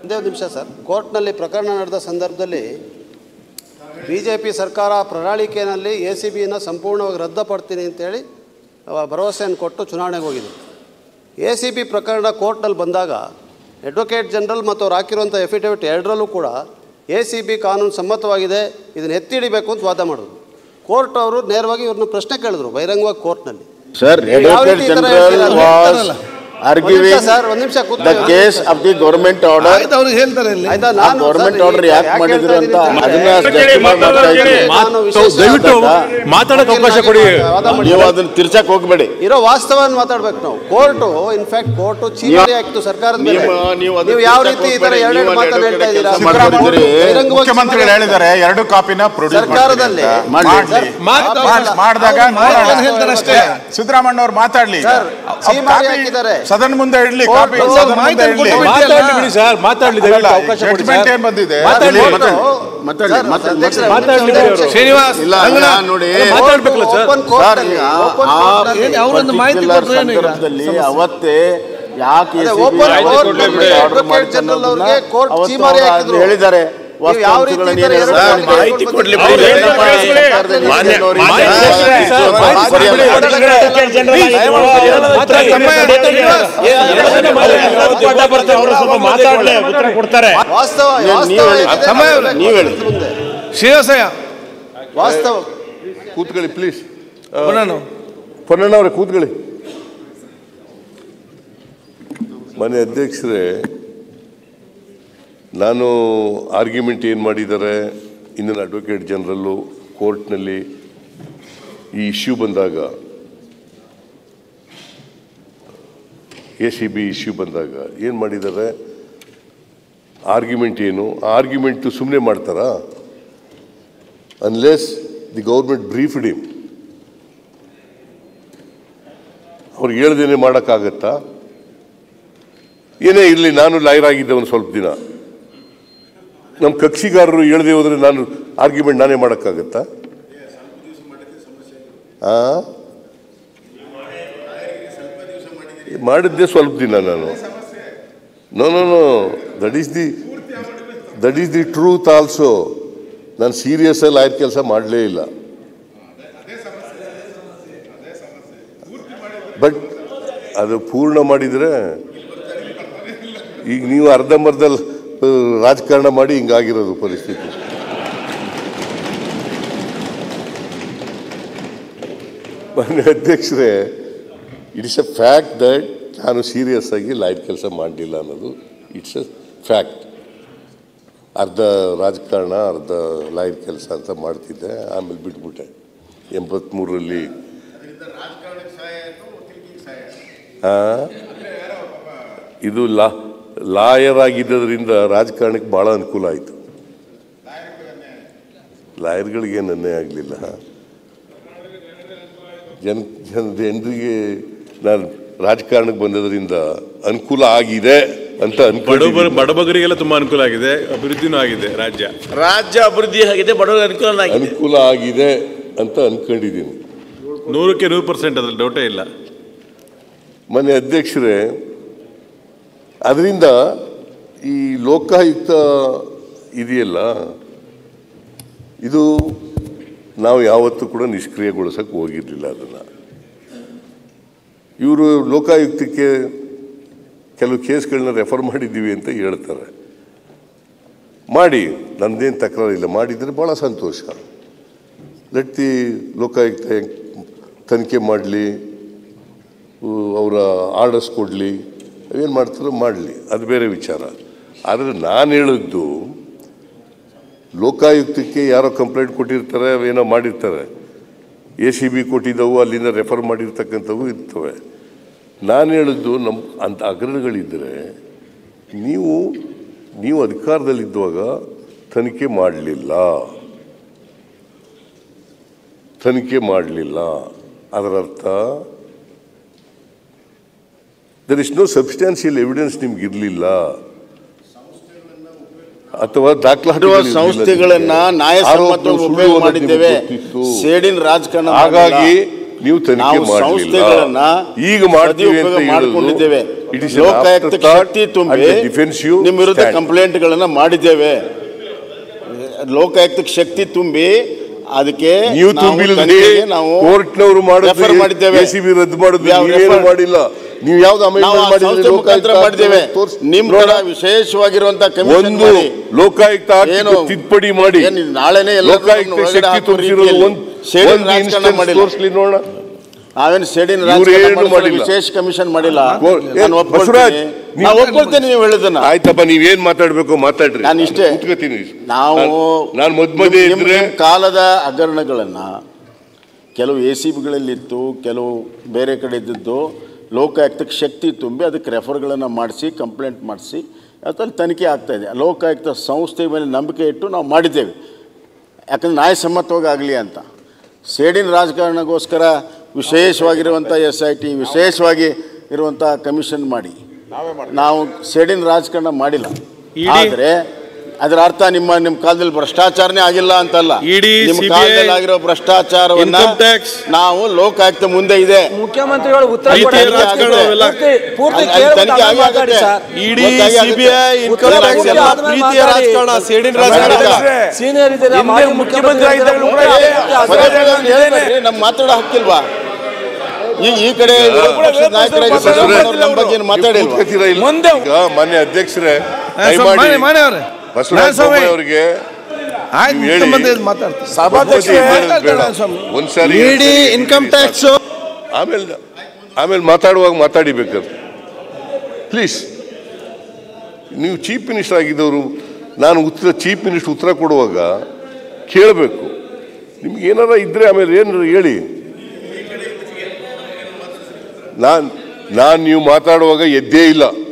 ಒಂದೇ ಒಂದು ನಿಮಿಷ ಸರ್ ಕೋರ್ಟ್ನಲ್ಲಿ ಪ್ರಕರಣ ನಡೆದ ಸಂದರ್ಭದಲ್ಲಿ ಬಿ ಜೆ ಪಿ ಸರ್ಕಾರ ಪ್ರಣಾಳಿಕೆಯಲ್ಲಿ ಎ ಸಿ ಬಿನ ಸಂಪೂರ್ಣವಾಗಿ ರದ್ದುಪಡ್ತೀನಿ ಅಂತೇಳಿ ಅವ ಭರವಸೆಯನ್ನು ಕೊಟ್ಟು ಚುನಾವಣೆಗೆ ಹೋಗಿದೆ ಎ ಸಿ ಬಿ ಪ್ರಕರಣ ಕೋರ್ಟ್ನಲ್ಲಿ ಬಂದಾಗ ಅಡ್ವೊಕೇಟ್ ಜನರಲ್ ಮತ್ತು ಅವ್ರು ಹಾಕಿರುವಂಥ ಎಫಿಡೇವಿಟ್ ಎರಡರಲ್ಲೂ ಕೂಡ ಎ ಸಿ ಬಿ ಕಾನೂನು ಸಮ್ಮತವಾಗಿದೆ ಇದನ್ನು ಎತ್ತಿ ಹಿಡಿಬೇಕು ಅಂತ ವಾದ ಮಾಡಿದ್ರು ಕೋರ್ಟ್ ಅವರು ನೇರವಾಗಿ ಇವ್ರನ್ನ ಪ್ರಶ್ನೆ ಕೇಳಿದ್ರು ಬಹಿರಂಗವಾಗಿ ಕೋರ್ಟ್ನಲ್ಲಿ Sir, ನೀವು ಯಾವ Advocate ರೀತಿ ಈ ಥರ General ಹೇಳ್ತೀರಾ? was arguing ಸರ್ ಒಂದು ನಿಮಿಷ the ಕೂತ್ಕೊಳ್ಳಿ. case of the government order. ಆಯ್ತು ಅವ್ರಿಗೆ ಹೇಳ್ತಾರೆ ಇಲ್ಲಿ ಆಯ್ತಾ ಆ ನಾನು government ಸರ್, order ಈಗ ಯಾಕೆ ಯಾಕೆ ಮಾಡಿದ್ರು ಹೇಳ್ತಾ ಅಂತ ಇದ್ದೀನಿ ಅದನ್ನ ಅಂದ್ರೆ- justify ಮಾಡ್ತಾ ಇದ್ದೀನಿ. ನಾನು ವಿಶೇಷ ದಯವಿಟ್ಟು ಮಾತಾಡೋಕೆ ಅವಕಾಶ ಕೊಡಿ ವಾದ ಮಾಡಿ. ನೀವು ಅದನ್ನ ತಿರ್ಸಕ್ ಹೋಗ್ಬೇಡಿ ಇರೋ ವಾಸ್ತವವನ್ನು ಮಾತಾಡ್ಬೇಕು ನಾವು ಕೋರ್ಟು ಇನ್ಫ್ಯಾಕ್ಟ್ ಕೋರ್ಟು ಚೀಮಾರಿ ಆಗ್ತು ಸರ್ಕಾರದ ಮೇಲೆ ನೀವು- ನೀವು ಅದನ್ನ ನೀವು ಯಾವ ತಿರ್ಸಕ್ ರೀತಿ ಈ ತರ ಹೋಗ್ಬೇಡಿ. ಎರಡೆರಡು ನೀವು ಮಾತನ್ನ ಹೇಳ್ತಾ advocate ಇದ್ದೀರಾ ಕೆಲಸ ಮಾಡ್ತಿದ್ದೀರಿ. ಬಹಿರಂಗವಾಗಿ ಮುಖ್ಯಮಂತ್ರಿಗಳು ಚೀಮಾರಿ ಹೇಳಿದ್ದಾರೆ ಎರಡು ಕಾಪಿನ ಪ್ರೊಡ್ಯೂಸ್ ಸರ್ಕಾರದಲ್ಲಿ ಮಾಡ್ಲಿ. ಸರ್, ಮಾತು- ಮಾತಾಡಲ್ಲ. ಮಾಡಿದಾಗ ಮಾತಾಡಲ್ಲ ಹೇಳ್ತಾರೆ ಅಷ್ಟೇ. ಸಿದ್ದರಾಮಣ್ಣ ಅವ್ರು ಮಾತಾಡ್ಲಿ ಸರ್, ಚೀಮಾರಿ ಹಾಕಿದ್ದಾರೆ. ಸದನ ಮುಂದೆ ಇಡ್ಲಿ ಕೋರ್ಟ್ ಕಾಪಿ ಬಂದು ಸದನ ಮುಂದೆ ಮಾಹಿತಿ ಇಡ್ಲಿ ಕೊಟ್ಟು ಮಾತಾಡ್ಲಿ ಬಿಡಿ ಸರ್ ಮಾತಾಡ್ಲಿ ದಯವಿಟ್ಟು ಅವಕಾಶ ಕೊಡಿ ಜಡ್ಜ್ಮೆಂಟ್ ಸರ್ ಏನ್ ಬಂದಿದೆ ಮಾತಾಡ್ಲಿ, ಕೋರ್ಟು- ಮಾತಾಡ್ಲಿ, ಮಾತಾಡ್ಲಿ, ಸರ್, ಮಾತಾಡ್ಲಿ, ಅಧ್ಯಕ್ಷರೇ, ಮಾತಾಡ್ಲಿ ಒಂದೇ ಬಿಡಿ ನಿಮಿಷ. ಅವರು. ಶ್ರೀನಿವಾಸ್ ಇಲ್ಲ ರಂಗನಾಥ್, ನಾನು ನೋಡಿ ಮಾತಾಡ್ಬೇಕಲ್ಲ ಸರ್? ಓಪನ್ ಕೋರ್ಟ್ನಲ್ಲಿ, ಸರ್, ಆ- ಓಪನ್ ಆ ಕೋರ್ಟ್ನಲ್ಲಿ ಹೇಳಿ, ಅವ್ರೊಂದು ಮಾಹಿತಿ particular ಕೊಟ್ರೆ ಏನು ಈಗ? ಸಂದರ್ಭದಲ್ಲಿ ಅವತ್ತೇ ಯಾಕೆ ಅದೇ ACB ಓಪನ್ ಆಯ್ತು ಕೋರ್ಟ್ ಕೊಡ್ಲಿ ನಲ್ಲಿ ಬಿಡಿ, order ಅಡ್ವೊಕೇಟ್ ಮಾಡಿ ಜನರಲ್ ಅನ್ನೋದನ್ನ ಅವ್ರಿಗೆ ಕೋರ್ಟ್ ಅವತ್ತು ಚೀಮಾರಿ ಅವ್ರು ಹಾಕಿದ್ರು. ಹೇಳಿದ್ದಾರೆ ನೀವು ಯಾವ ರೀತಿ ವಾಸ್ತವಾಂಶಗಳನ್ನ ಈ ತರ ಏನು ಎರಡು ಹೇಳ್ತಾರೆ? ಮಾಹಿತಿ ಮಾಹಿತಿ ಕೊಡ್ಲಿ ಕೊಡ್ಲಿ ಬಿಡಿ. ಬಿಡಿ. ಮಾನ್ಯ- ಸರ್ಕಾರದಲ್ಲಿ ಮಾನ್ಯ- ಇದ್ದವ್ರು ಮಾನ್ಯ ಇದ್ದಾರೆ. ಅಧ್ಯಕ್ಷರೇ, ಸರ್, ಇದು ಮಾಹಿತಿ ಕೊಡ್ಲಿ ಬಿಡಿ. ಸರಿಯಲ್ಲ. ಕೊಡ್ತಾರೆ ವಾಸ್ತವ ನೀವು- ವಾಸ್ತವ ನೀವು ಹೇಳಿ. ಏನಿದೆ ಸಮಯ ಅದನ್ನ ನೀವು ಹೇಳಿ. ಮುಂದೆ. ಶ್ರೀನಿವಾಸಯ್ಯ ವಾಸ್ತವ ಕೂತ್ಕೊಳ್ಳಿ ಪ್ಲೀಸ್ ನಾನು ಪೊನ್ನಣ್ಣ ಅವರೇ ಕೂತ್ಕೊಳ್ಳಿ ಮನೆ ಅಧ್ಯಕ್ಷರೇ ನಾನು ಆರ್ಗ್ಯುಮೆಂಟ್ ಏನು ಮಾಡಿದ್ದಾರೆ ಇಂದಿನ ಅಡ್ವೊಕೇಟ್ ಜನರಲ್ಲು ಕೋರ್ಟ್ನಲ್ಲಿ ಈ ಇಶ್ಯೂ ಬಂದಾಗ ಎ ಸಿ ಬಿ ಇಶ್ಯೂ ಬಂದಾಗ ಏನು ಮಾಡಿದ್ದಾರೆ ಆರ್ಗ್ಯುಮೆಂಟ್ ಏನು ಆ ಆರ್ಗ್ಯುಮೆಂಟು ಸುಮ್ಮನೆ ಮಾಡ್ತಾರಾ unless the government briefed him ಅವ್ರಿಗೆ ಹೇಳ್ದೇನೆ ಮಾಡೋಕ್ಕಾಗತ್ತಾ ಏನೇ ಇರಲಿ ನಾನು ಲಾಯರ್ ಆಗಿದ್ದೆ ಒಂದು ಸ್ವಲ್ಪ ದಿನ ನಮ್ಮ ಕಕ್ಷಿಗಾರರು ಹೇಳ್ದೆ ಹೋದ್ರೆ ನಾನು ಆರ್ಗ್ಯುಮೆಂಟ್ ನಾನೇ ಮಾಡೋಕ್ಕಾಗತ್ತಾ ಆ ಮಾಡಿದ್ದೆ ಸ್ವಲ್ಪ ದಿನ ನಾನು no no no that is the that is the truth also ನಾನು ಸೀರಿಯಸ್ ಆಗಿ ಲಾಯರ್ ಕೆಲಸ ಮಾಡಲೇ ಇಲ್ಲ ಬಟ್ ಅದು ಪೂರ್ಣ ಮಾಡಿದರೆ ಈಗ ನೀವು ಅರ್ಧಂಬರ್ಧ ಆ, ರಾಜಕಾರಣ ಮಾಡಿ ಹಿಂಗಾಗಿರೋದು ಪರಿಸ್ಥಿತಿ ಮಾನ್ಯ ಅಧ್ಯಕ್ಷರೇ ಇಟ್ಸ್ ಎ ಫ್ಯಾಕ್ಟ್ ದಟ್ ನಾನು ಸೀರಿಯಸ್ ಆಗಿ ಲೈಫ್ ಕೆಲಸ ಮಾಡಲಿಲ್ಲ ಅನ್ನೋದು ಇಟ್ಸ್ ಎ ಫ್ಯಾಕ್ಟ್ ಅರ್ಧ ರಾಜಕಾರಣ ಅರ್ಧ ಲಾಯರ್ ಕೆಲಸ ಅಂತ ಮಾಡ್ತಿದ್ದೆ ಆಮೇಲೆ ಬಿಟ್ಬಿಟ್ಟೆ ಎಂಬತ್ತ್ಮೂರರಲ್ಲಿ ಆ? ಇದು ಲಾ ಲಾಯರ್ ಆಗಿದ್ದರಿಂದ ರಾಜಕಾರಣಕ್ಕೆ ಭಾಳ ಅನುಕೂಲ ಆಯಿತು ಲಾಯರ್ಗಳಿಗೆ ಅನ್ಯಾಯ ಆಗಲಿಲ್ಲ ಜನ ಜನ ಜನರಿಗೆ ನಾನು ರಾಜಕಾರಣಕ್ಕೆ ಬಂದದ್ರಿಂದ ಅನುಕೂಲ ಆಗಿದೆ ಅಂತ ಬಡಬರ ಅನ್ಕೊಂಡಿದ್ದೀನಿ ಬಡಬಗರಿಗೆಲ್ಲ ತುಂಬಾ ಅನುಕೂಲ ಆಗಿದೆ ಅಭಿವೃದ್ಧಿನೂ ಆಗಿದೆ ರಾಜ್ಯ ರಾಜ್ಯ ಅಭಿವೃದ್ಧಿ ಆಗಿದೆ ಬಡವರ ಅನುಕೂಲ ಆಗಿದೆ ಅನುಕೂಲ ಆಗಿದೆ ಅಂತ ಅನ್ಕೊಂಡಿದ್ದೀನಿ ನೂರಕ್ಕೆ ನೂರು ಪರ್ಸೆಂಟ್ ಅದ್ರಲ್ಲಿ ಡೌಟೇ ಇಲ್ಲ ಮನೆ ಅಧ್ಯಕ್ಷರೇ ಅದರಿಂದ ಈ ಲೋಕಾಯುಕ್ತ ಇದೆಯಲ್ಲ ಇದು ನಾವು ಯಾವತ್ತೂ ಕೂಡ ನಿಷ್ಕ್ರಿಯಗೊಳಿಸಕ್ಕೆ ಹೋಗಿರಲಿಲ್ಲ ಅದನ್ನು ಇವರು ಲೋಕಾಯುಕ್ತಕ್ಕೆ ಕೆಲವು ಕೇಸ್ಗಳನ್ನ ರೆಫರ್ ಮಾಡಿದ್ದೀವಿ ಅಂತ ಹೇಳ್ತಾರೆ ಮಾಡಿ ನಂದೇನು ತಕರಾರಿಲ್ಲ ಮಾಡಿದರೆ ಭಾಳ ಸಂತೋಷ ಲೆಟ್ ದಿ ಲೋಕಾಯುಕ್ತ ತನಿಖೆ ಮಾಡಲಿ ಅವರ ಆರ್ಡರ್ಸ್ ಕೊಡಲಿ ಏನು ಮಾಡ್ತಾರೋ ಮಾಡಲಿ ಅದು ಬೇರೆ ವಿಚಾರ ಆದರೆ ನಾನು ಹೇಳಿದ್ದು ಲೋಕಾಯುಕ್ತಕ್ಕೆ ಯಾರೋ ಕಂಪ್ಲೇಂಟ್ ಕೊಟ್ಟಿರ್ತಾರೆ ಏನೋ ಮಾಡಿರ್ತಾರೆ ಎ ಸಿ ಬಿ ಕೊಟ್ಟಿದ್ದವು ಅಲ್ಲಿಂದ ರೆಫರ್ ಮಾಡಿರ್ತಕ್ಕಂಥವು ಇರ್ತವೆ ನಾನು ಹೇಳಿದ್ದು ನಮ್ಮ ಅಂಥ ಹಗರಣಗಳಿದ್ದರೆ ನೀವು ನೀವು ಅಧಿಕಾರದಲ್ಲಿದ್ದಾಗ ತನಿಖೆ ಮಾಡಲಿಲ್ಲ ತನಿಖೆ ಮಾಡಲಿಲ್ಲ ಅದರ ಅರ್ಥ there is no substantial evidence ನಿಮ್ಗೆ ಇರಲಿಲ್ಲ ಅಥವಾ ದಾಖಲಾತಿ ಸಂಸ್ಥೆಗಳನ್ನ ನ್ಯಾಯಸಮ್ಮತ ಉಪಯೋಗ ಮಾಡಿದ್ದೇವೆ ಸೇಡಿನ ರಾಜಕಾರಣ ಹಾಗಾಗಿ ಮಾಡಿಲ್ಲ. ನೀವು ತನಿಖೆ ನಾವು ಮಾಡಲಿಲ್ಲ ಸಂಸ್ಥೆಗಳನ್ನ ಈಗ ಮಾಡ್ತೀವಿ ಅಂತ ಸದುಪಯೋಗ ಮಾಡ್ಕೊಂಡಿದ್ದೇವೆ ಇಟ್ ಇಸ್ ಲೋಕಾಯುಕ್ತ ಶಕ್ತಿ ತುಂಬಿ ಡಿಫೆನ್ಸಿವ್ ನಿಮ್ಮ ವಿರುದ್ಧ ಕಂಪ್ಲೇಂಟ್ಗಳನ್ನ ಮಾಡಿದ್ದೇವೆ ಲೋಕಾಯುಕ್ತಕ್ಕೆ ಶಕ್ತಿ ತುಂಬಿ ಅದಕ್ಕೆ ನೀವು ನಾವು ತುಂಬಿಲ್ಲದೆ ತನಿಖೆಗೆ ನಾವು ಕೋರ್ಟ್ನವರು refer ಮಾಡಿದ್ದೇವೆ ಮಾಡಿದ್ದೇವೆ ಸಿ ಬಿ ರದ್ದು ಮಾಡಿದ್ರು ಯಾವ ನೀವೇನು refer- ಮಾಡಿಲ್ಲ ನೀವು ಯಾವ್ದು ನಾವು ಆ ಅಮೆಂಡ್ಮೆಂಟ್ ಸಂಸ್ಥೆ ಮುಖಾಂತರ ಮಾಡಿದ್ದೇವೆ ನಿಮ್ ನೋಡ ತರ ವಿಶೇಷವಾಗಿರುವಂತ ಕಮಿಷನ್ ಒಂದು ಮಾಡಿ ಲೋಕಾಯುಕ್ತ ಆಕ್ಟ್ ಏನು ತಿದ್ದುಪಡಿ ಮಾಡಿ ಏನು ನಾಳೆನೇ ಎಲ್ಲ ಲೋಕಾಯುಕ್ತ ಶಕ್ತಿ ತೋರಿಸಿರೋದು ಒಂದು ಸೇಡಿನ ಒಂದು ರಾಜಕಾರಣ instance ಮಾಡಿಲ್ಲ ತೋರಿಸ್ಲಿ ನೋಡೋಣ ನಾವೇನು ಸೇಡಿನ ಇವ್ರು ರಾಜಕಾರಣ ಏನು ಮಾಡಿಲ್ಲ, ಮಾಡಿಲ್ಲ. ವಿಶೇಷ ಕಮಿಷನ್ ಮಾಡಿಲ್ಲ ಗೋ- ಏ, ನಾನು ಬಸವರಾಜ್, ಒಪ್ಕೊಳ್ತೀನಿ ನೀವು- ನಾವು ಒಪ್ಕೊಳ್ತೇನೆ ನೀವು ಹೇಳಿದ್ದನ್ನ ಆಯ್ತಪ್ಪ ನೀವೇನ್ ಮಾತಾಡ್ಬೇಕು ಮಾತಾಡ್ರಿ ನಾನು ಇಷ್ಟೇ. ಕೂತ್ಕೋತೀನಿ ನಾವು ನಾನು ಮಧ್ಯ ಮಧ್ಯೆ ನಿಮ್- ಇದ್ರೆ ನಿಮ್ ಕಾಲದ ಹಗರಣಗಳನ್ನ ಕೆಲವು ಎ ಸಿ ಬಿಗಳಲ್ಲಿತ್ತು ಕೆಲವು ಬೇರೆ ಕಡೆ ಇದ್ದದ್ದು ಲೋಕಾಯುಕ್ತಕ್ಕೆ ಶಕ್ತಿ ತುಂಬಿ ಅದಕ್ಕೆ ರೆಫರ್ಗಳನ್ನು ಮಾಡಿಸಿ ಕಂಪ್ಲೇಂಟ್ ಮಾಡಿಸಿ ಅದ್ರಲ್ಲಿ ತನಿಖೆ ಆಗ್ತಾ ಇದೆ ಲೋಕಾಯುಕ್ತ ಸಂಸ್ಥೆ ಮೇಲೆ ನಂಬಿಕೆ ಇಟ್ಟು ನಾವು ಮಾಡಿದ್ದೇವೆ ಯಾಕಂದ್ರೆ ನ್ಯಾಯಸಮ್ಮತವಾಗಿ ಆಗಲಿ ಅಂತ ಸೇಡಿನ ರಾಜಕಾರಣಕ್ಕೋಸ್ಕರ ವಿಶೇಷವಾಗಿರುವಂಥ ಎಸ್ ಐ ಟಿ ವಿಶೇಷವಾಗಿ ಇರುವಂಥ ಕಮಿಷನ್ ಮಾಡಿ ನಾವು ಸೇಡಿನ ರಾಜಕಾರಣ ಮಾಡಿಲ್ಲ ಆದರೆ ಅದರ ಅರ್ಥ ನಿಮ್ಮ ನಿಮ್ಮ ಕಾಲದಲ್ಲಿ ಭ್ರಷ್ಟಾಚಾರನೇ ಆಗಿಲ್ಲ ಅಂತಲ್ಲ ED, ನಿಮ್ಮ CBI, ಕಾಲದಲ್ಲಿ ಆಗಿರೋ ಭ್ರಷ್ಟಾಚಾರವನ್ನ Income tax. ನಾವು ಲೋಕಾಯುಕ್ತ ಮುಂದೆ ಇದೆ ಮುಖ್ಯಮಂತ್ರಿಗಳು ಉತ್ತರ ರೀತಿಯ ಕೊಡೋದು ರಾಜಕಾರಣ ಅವೆಲ್ಲ. ಪೂರ್ತಿ- ಪೂರ್ತಿ ಅಲ್ಲಿ- ಅಲ್ಲಿ ಕೇಳ್ಬಿಟ್ಟು ತನಿಖೆ ಆಮೇಲೆ ಆಗಿ ಮಾತಾಡಿ ಆಗುತ್ತೆ. ಸರ್. ಇಡಿ ಗೊತ್ತಾಗಿ ಆಗುತ್ತೆ. ಸಿಬಿಐ ಇನ್ಕಮ್ ಉತ್ತರ ಟ್ಯಾಕ್ಸ್ ಎಲ್ಲ ಆದ್ಮೇಲೆ ಪ್ರೀತಿಯ ಮಾತಾಡಿ. ರಾಜಕಾರಣ ಸೇಡಿನ ರಾಜಕಾರಣ ಅಲ್ಲ. ಸೀನಿಯರ್ ಇದ್ದೀರಾ ಹಿಂದೆ ಮಾಜಿ ಮುಖ್ಯಮಂತ್ರಿ ಆಗಿದ್ದಾಗಲೂ ಕೂಡ ಇದ್ದೀರಾ? ಇದೇ- ಪದೇ ಪದೇ ಅದನ್ನ ಹೇಳ್ಬೇಡ್ರಿ, ನಮ್ಗೆ ಮಾತಾಡೋ ಹಕ್ಕಿಲ್ವಾ ಈ ಈ ಕಡೆ ವಿರೋಧ ಪಕ್ಷದ ನಾಯಕರಾಗಿ ಸಿದ್ದರಾಮಯ್ಯನವರು ನಮ್ಮ ಬಗ್ಗೆ ಏನು ಮಾತಾಡಿಲ್ವಾ ಕೂತ್ಕೋತೀರಾ ಇಲ್ಲ? ಮುಂದೆ ಈಗ ಮಾನ್ಯ ಅಧ್ಯಕ್ಷರೇ ಹಾ, ದಯಮಾಡಿ ಸ್ವಾಮಿ, ಮಾನ್ಯ- ಮಾನ್ಯ ಅವರೇ. ಬಸವರಾಜ ನಾನು ಸ್ವಾಮಿ. ಬೊಮ್ಮಾಯಿ ಅವರಿಗೆ ಆಯ್ತು ನೀವು ಹೇಳಿ. ಮುಖ್ಯಮಂತ್ರಿ ಮಾತಾಡ್ತಾರೆ ಸಭಾಧ್ಯಕ್ಷರೇ, ಮಾತಾಡ್ತಾರೆ ಬೇಡ. ಸ್ವಾಮಿ. ಒಂದ್ಸಾರಿ ಇಡಿ ಇನ್ಕಮ್ ಟ್ಯಾಕ್ಸ್ ಆಮೇಲೆ ಆಮೇಲೆ ಮಾತಾಡುವಾಗ ಮಾತಾಡಿಬೇಕಾದ್ರೆ ಪ್ಲೀಸ್ ನೀವು ಚೀಫ್ ಮಿನಿಸ್ಟರ್ ಆಗಿದ್ದವರು ನಾನು ಉತ್ತರ ಚೀಫ್ ಮಿನಿಸ್ಟರ್ ಉತ್ತರ ಕೊಡುವಾಗ ಕೇಳಬೇಕು ನಿಮ್ಗೆ ಏನಾರ ಇದ್ರೆ ಆಮೇಲೆ ಏನಾರ ಹೇಳಿ ನಾನು ನಾನು ನೀವು ಮಾತಾಡುವಾಗ ಎದ್ದೇ ಇಲ್ಲ